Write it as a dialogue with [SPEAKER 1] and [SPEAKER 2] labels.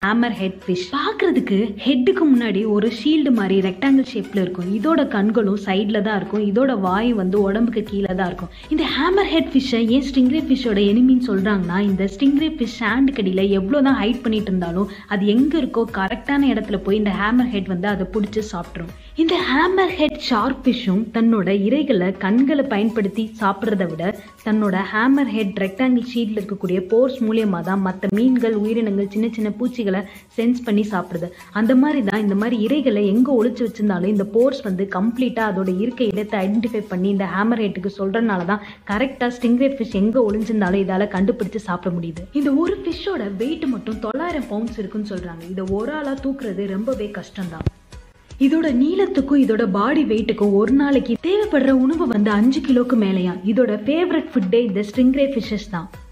[SPEAKER 1] hammer head fish பார்க்கறதுக்கு ஹெட்டுக்கு முன்னாடி ஒரு ஷீல்டு மாதிரி ரெக்டாங்கிள் ஷேப்ல இருக்கும் இதோட கண்களும் சைடில் தான் இருக்கும் இதோட வாய் வந்து உடம்புக்கு கீழே தான் இருக்கும் இந்த ஹேமர் ஹெட் ஃபிஷ்ஷை ஏன் ஸ்டிங்ரே ஃபிஷ்ஷோட எனிமின்னு சொல்றாங்கன்னா இந்த ஸ்டிங்ரே ஃபிஷ் சாண்ட் கடியில் எவ்வளோ தான் ஹைட் பண்ணிட்டு இருந்தாலும் அது எங்கே இருக்கோ கரெக்டான இடத்துல போய் இந்த ஹேமர் ஹெட் வந்து அதை பிடிச்சி சாப்பிட்ரும் இந்த ஹேமர் ஹெட் ஷார்க் ஃபிஷ்ஷும் தன்னோட இறைகளை கண்களை பயன்படுத்தி சாப்பிட்றத விட தன்னோட ஹேமர் ஹெட் ரெக்டாங்கிள் ஷீட்டில் இருக்கக்கூடிய போர்ஸ் மூலியமாக தான் மற்ற மீன்கள் உயிரினங்கள் சின்ன சின்ன பூச்சிகளை சென்ஸ் பண்ணி சாப்பிடுது அந்த மாதிரி தான் இந்த மாதிரி இறைகளை எங்கே ஒளிச்சு வச்சிருந்தாலும் இந்த போர்ஸ் வந்து கம்ப்ளீட்டாக அதோட இருக்க இடத்தை ஐடென்டிஃபை பண்ணி இந்த ஹேமர் ஹெட்டுக்கு சொல்கிறனால தான் கரெக்டாக ஸ்டிங்ரே ஃபிஷ் எங்கே ஒளிஞ்சிருந்தாலும் இதால் கண்டுபிடிச்சு சாப்பிட முடியுது இந்த ஒரு ஃபிஷ்ஷோட வெயிட் மட்டும் தொள்ளாயிரம் பவுண்ட்ஸ் இருக்குன்னு சொல்கிறாங்க இதை ஒரு ஆளாக தூக்குறது ரொம்பவே கஷ்டம்தான் இதோட நீளத்துக்கும் இதோட பாடி வெயிட்டுக்கும் ஒரு நாளைக்கு தேவைப்படுற உணவு வந்து அஞ்சு கிலோக்கு மேலேயா இதோட ஃபேவரட் ஃபுட்டே இந்த ஸ்ட்ரிங்ரே ஃபிஷஸ் தான்